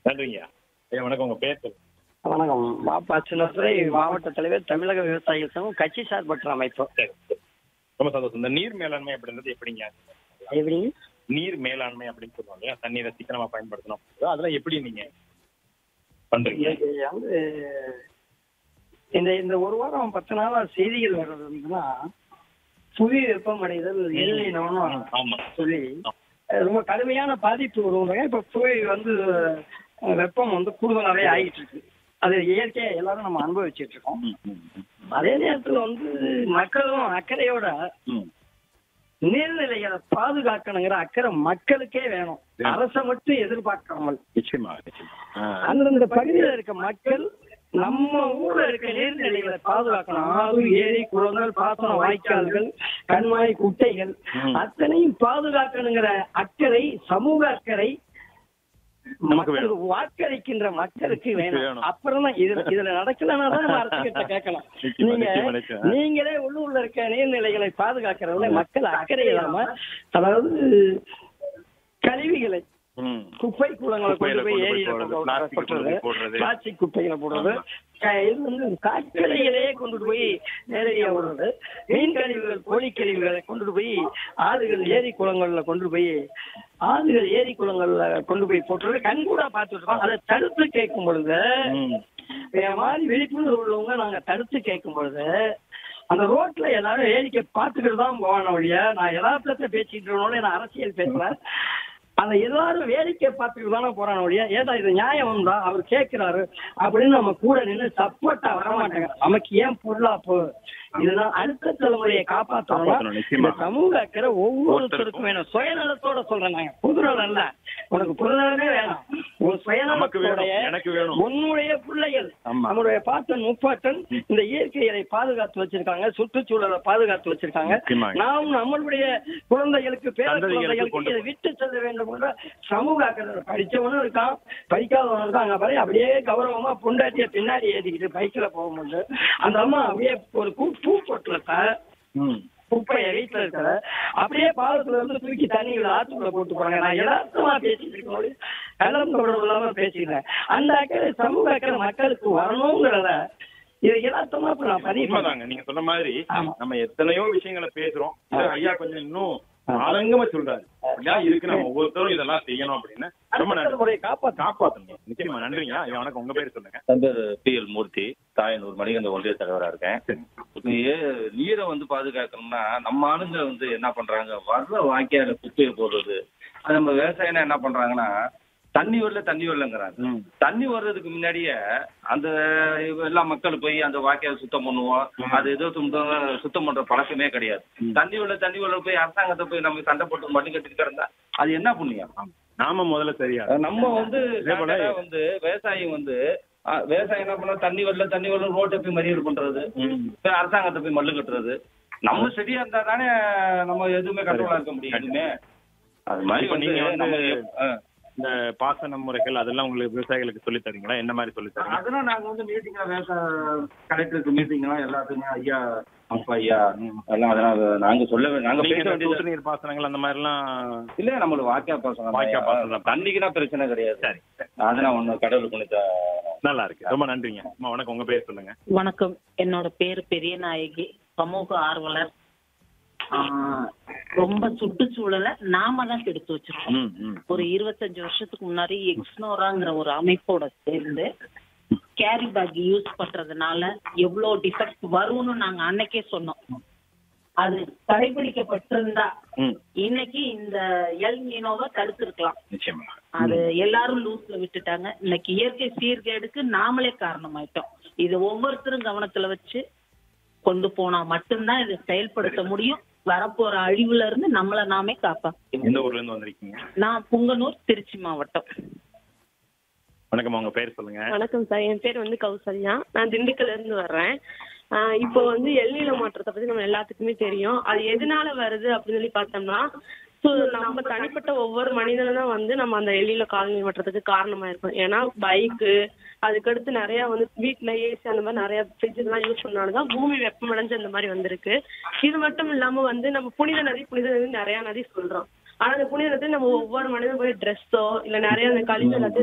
நன்றிங்க ஐயா வணக்கம் உங்க பேர் சொல்லுங்க வணக்கம் பாப்பா சின்னத்துறை மாவட்ட தலைவர் தமிழக விவசாயிகள் சங்கம் கட்சி சார்பற்ற அமைப்பு சரி சரி. ரொம்ப சந்தோஷம் இந்த நீர் மேலாண்மை அப்படின்றது எப்படிங்க எப்படிங்க நீர் மேலாண்மை அப்படின்னு சொல்லுவாங்க இல்லையா தண்ணீரை சிக்கனமா பயன்படுத்தணும் அதெல்லாம் எப்படி நீங்க பண்றீங்க இது வந்து இந்த இந்த ஒரு வாரம் பத்து நாளா செய்திகள் வர்றது வந்துன்னா புவி வெப்பமடைதல் எல்லினோன்னு ஆமா சொல்லி அஹ், ரொம்ப கடுமையான பாதிப்பு வருவாங்க இப்ப புவி வந்து அஹ், வெப்பம் வந்து கூடுதலாவே ஆகிட்டு இருக்கு அது இயற்கையா எல்லாரும் நம்ம அனுபவிச்சுட்டு இருக்கோம் ம், ம், ம். அதே நேரத்துல வந்து மக்களும் அக்கறையோட ம். நீர்நிலைகளை பாதுகாக்கணுங்கிற அக்கறை மக்களுக்கே வேணும் வேணும். அரசை மட்டும் எதிர்பார்க்காமல் நிச்சயமா நிச்சயமா ஆ. அந்தந்த பகுதியில் இருக்க மக்கள் நம்ம ஊர்ல இருக்க நீர்நிலைகளை பாதுகாக்கணும் ஆறு ஏரி குளங்கள் பாசன வாய்க்கால்கள் கண்மாய் குட்டைகள் ம். அத்தனையும் பாதுகாக்கணுங்கிற அக்கறை சமூக அக்கறை நமக்கு வேணும். மக்களுக்கு வாக்களிக்கின்ற மக்களுக்கு வேணும் வேணும். அப்புறம் தான் இதுல இதுல நடக்கலன்னா தான் நம்ம அரசுகிட்ட கேட்கலாம் நிச்சயமா, நீங்க நிச்சயமா, நிச்சயமா. நீங்களே உள்ளூர்ல இருக்க நீர்நிலைகளை பாதுகாக்கிறவங்க மக்கள் அக்கறை இல்லாம அதாவது கழிவுகளை ம். குப்பை குளங்களை குப்பையில கொண்டு போய் கொண்டு போய் ஏரியில போடுறது, கொண்டு plastic கொண்டு கொட்டுறது போய் போடுறது. பிளாஸ்டிக் குப்பைகளை போடுறது க- இது வந்து காய்கறிகளையே கொண்டுட்டு போய் நேரடியா விடுறது மீன் கழிவுகள் கோழி கழிவுகளை கொண்டுட்டு போய் ஆறுகள் ஏரி குளங்கள்ல கொண்டு போய் ஆறுகள் ஏரி குளங்கள்ல கொண்டு போய் போட்டுறது கண்கூடா பார்த்துட்டு இருக்கோம் அதை தடுத்து கேட்கும் பொழுது ம். இந்த மாதிரி விழிப்புணர்வு உள்ளவங்க நாங்க தடுத்து கேட்கும் பொழுது அந்த ரோட்ல எல்லாரும் வேடிக்கை பார்த்துக்கிட்டு தான் போவான ஒழிய நான் யதார்த்தத்தை பேசிட்டு இருக்கனோட நான் அரசியல் பேசுறேன் அந்த எல்லாரும் வேடிக்கை பார்த்துக்கிட்டு தானே போறான ஒழிய ஏதா இது நியாயம் தான் அவர் கேட்கிறாரு அப்படின்னு நம்ம கூட நின்று சப்போர்ட்டா வர மாட்டாங்க நமக்கு ஏன் பொருளாப்பு இதுதான் அடுத்த தலைமுறையை காப்பாற்றணும் காப்பாத்தணும், நிச்சயமா. இந்த சமூக அக்கறை ஒவ்வொருத்தருக்கும் வேணும் சுயநலத்தோட சொல்றேன் நாங்க பொதுநலம் இல்ல உனக்கு பொதுநலமே வேணும் உன் நமக்கு வேணும், சுயநலத்தோடைய எனக்கு வேணும். உன்னுடைய பிள்ளைகள் ஆமா. நம்மளுடைய பாட்டன் முப்பாட்டன் இந்த இயற்கையை பாதுகாத்து வச்சிருக்காங்க சுற்றுச்சூழலை பாதுகாத்து வச்சிருக்காங்க நிச்சயமாக. நாம் நம்மளுடைய குழந்தைகளுக்கு பேர சந்ததிகளுக்கு குழந்தைகளுக்கு கொண்டு இதை விட்டு செல்ல வேண்டும் என்ற சமூக அக்கறை படிச்சவனும் இருக்கான் படிக்காதவனும் இருக்கான் அங்க பாரு அப்படியே கௌரவமா பொண்டாட்டிய பின்னாடி ஏறிக்கிட்டு பைக்ல போகும்போது அந்த அம்மா அப்படியே ஒரு பூ பூ பொட்டலத்தை ம். குப்பையை வீட்டுல இருக்கிற அப்படியே பாலத்துல இருந்து தூக்கி தண்ணிகளை ஆத்துக்குள்ள போட்டு போறாங்க நான் யதார்த்தமா பேசிட்டு இருக்கோம் கள்ளம் தொடர்பு இல்லாம பேசிக்கிறேன் அந்த அக்கறை சமூக அக்கறை மக்களுக்கு வரணுங்கிறத இது யதார்த்தமா இப்ப நான் பதிவு பண்றேன் உண்மைதாங்க நீங்க சொன்ன மாதிரி ஆமா. நம்ம எத்தனையோ விஷயங்களை பேசுறோம் இது ஐயா கொஞ்சம் இன்னும் ஆரங்கமா சொல்றாரு அப்படியா இருக்கு நம்ம ஒவ்வொருத்தரும் இதெல்லாம் செய்யணும் அப்படின்னு ரொம்ப அடுத்த நன்றி தலைமுறையை காப்பாற்ற காப்பாத்தணும் நிச்சயமா நன்றிங்க ஐயா வணக்கம் உங்க பேர் சொல்லுங்க என் பேர் பி எல் மூர்த்தி தாயனூர் மணிகண்ட ஒன்றிய தலைவராக இருக்கேன் சரி. இப்ப ஏ- நீரை வந்து பாதுகாக்கணும்னா நம்ம ஆளுங்க வந்து என்ன பண்றாங்க வர்ற வாய்க்கால குப்பையை போடுறது அது நம்ம விவசாயினா என்ன பண்றாங்கன்னா தண்ணி வரல தண்ணி வரலங்கிறாங்க ம். தண்ணி வர்றதுக்கு முன்னாடியே அந்த எல்லா மக்கள் போய் அந்த வாய்க்கால் சுத்தம் பண்ணுவோம் அது ஏதோ சுத்தம் சுத்தம் பண்ற பழக்கமே கிடையாது தண்ணி வரல தண்ணி வரல போய் அரசாங்கத்தை போய் நம்ம சண்டை போட்டு மண்ணு கட்டிட்டு கிடந்தா அது என்ன புண்ணியம் நாம முதல்ல சரியா நம்ம வந்து இதே போல- நாங்களே வந்து விவசாயி வந்து ஆ, விவசாயம் என்ன பண்ண தண்ணி வரல தண்ணி வரல ரோட்டை போய் மறியல் பண்றது ம். போய் அரசாங்கத்தை போய் மல்லு கட்டுறது நம்ம சரியா இருந்தா தானே நம்ம எதுவுமே கண்ட்ரோலா இருக்க முடியும் எதுவுமே அது மாதிரி இப்ப வந்து நீங்க வந்து- நம்ம எப்- ஆ. இந்த பாசன முறைகள் அதெல்லாம் உங்களுக்கு விவசாயிகளுக்கு சொல்லி தரீங்களா என்ன மாதிரி சொல்லி தரீங்க அதெல்லாம் நாங்க வந்து மீட்டிங்ல விவசாய கலெக்டருக்கு மீட்டிங்லாம் எல்லாத்துக்குமே ஐயா அப்பா ஐயா எல்லாம் அதெல்லாம் நாங்க சொல்ல வே- நாங்க நீங்க பேச இந்த வேண்டியது சொட்டு நீர் பாசனங்கள் அந்த மாதிரி எல்லாம் இல்ல நம்மளுக்கு வாக்கியா பாசனம் வாய்க்கா பாசனம். தண்ணிக்குனா பிரச்சனை கிடையாது சரி சரி. அதெல்லாம் ஒண்ணு கடவுள் புனித நல்லா இருக்கு ரொம்ப நன்றிங்க அம்மா வணக்கம் உங்க பேர் சொல்லுங்க வணக்கம் என்னோட பேரு பெரிய நாயகி சமூக ஆர்வலர் ஆஹ் ரொம்ப சுற்றுச்சூழலை நாம தான் கெடுத்து வச்சிருக்கோம் ம், ம். ஒரு இருபத்தஞ்சு வருஷத்துக்கு முன்னாடி எக்ஸ்னோராங்கிற ஒரு அமைப்போட சேர்ந்து கேரி பேக் யூஸ் பண்றதுனால எவ்வளவு டிஃபெக்ட் வரும்னு நாங்க அன்னைக்கே சொன்னோம் அது கடைபிடிக்கப்பட்டிருந்தா ம். இன்னைக்கு இந்த எல் நீனோவை தடுத்திருக்கலாம் நிச்சயமா அது எல்லாரும் லூஸ்ல விட்டுட்டாங்க இன்னைக்கு இயற்கை சீர்கேடுக்கு நாமளே காரணமாயிட்டோம் இது ஒவ்வொருத்தரும் கவனத்துல வச்சு கொண்டு போனா மட்டும்தான் இதை செயல்படுத்த முடியும் வரப்போற அழிவுல இருந்து நம்மள நாமே காப்பாத்திக்கணும் எந்த ஊர்ல இருந்து வந்திருக்கீங்க நான் புங்கனூர் திருச்சி மாவட்டம் வணக்கம் உங்க பேர் சொல்லுங்க வணக்கம் சார் என் பேர் வந்து கௌசல்யா நான் திண்டுக்கல்ல இருந்து வர்றேன் ஆஹ் இப்போ வந்து எல்நில மாற்றத்தை பத்தி நம்ம எல்லாத்துக்குமே தெரியும் அது எதனால வருது அப்படின்னு சொல்லி பார்த்தோம்னா ஸோ நம்ம தனிப்பட்ட ஒவ்வொரு மனிதனும் தான் வந்து நம்ம அந்த எல்நில காலநிலை மாற்றத்துக்கு காரணமா இருக்கும் ஏன்னா பைக்கு அதுக்கடுத்து நிறைய வந்து வீட்ல ஏசி அந்த மாதிரி நிறைய ஃப்ரிட்ஜ் எல்லாம் யூஸ் பண்ணாலும் பூமி வெப்பமடைஞ்சு அந்த மாதிரி வந்திருக்கு இது மட்டும் இல்லாம வந்து நம்ம புனித நதி புனித நதி நிறைய நதி சொல்றோம் ஆனா அந்த புனித நதி நம்ம ஒவ்வொரு மனிதனும் போய் ட்ரெஸ்ஸோ இல்ல நிறைய அந்த கழிவு எல்லாத்தையும்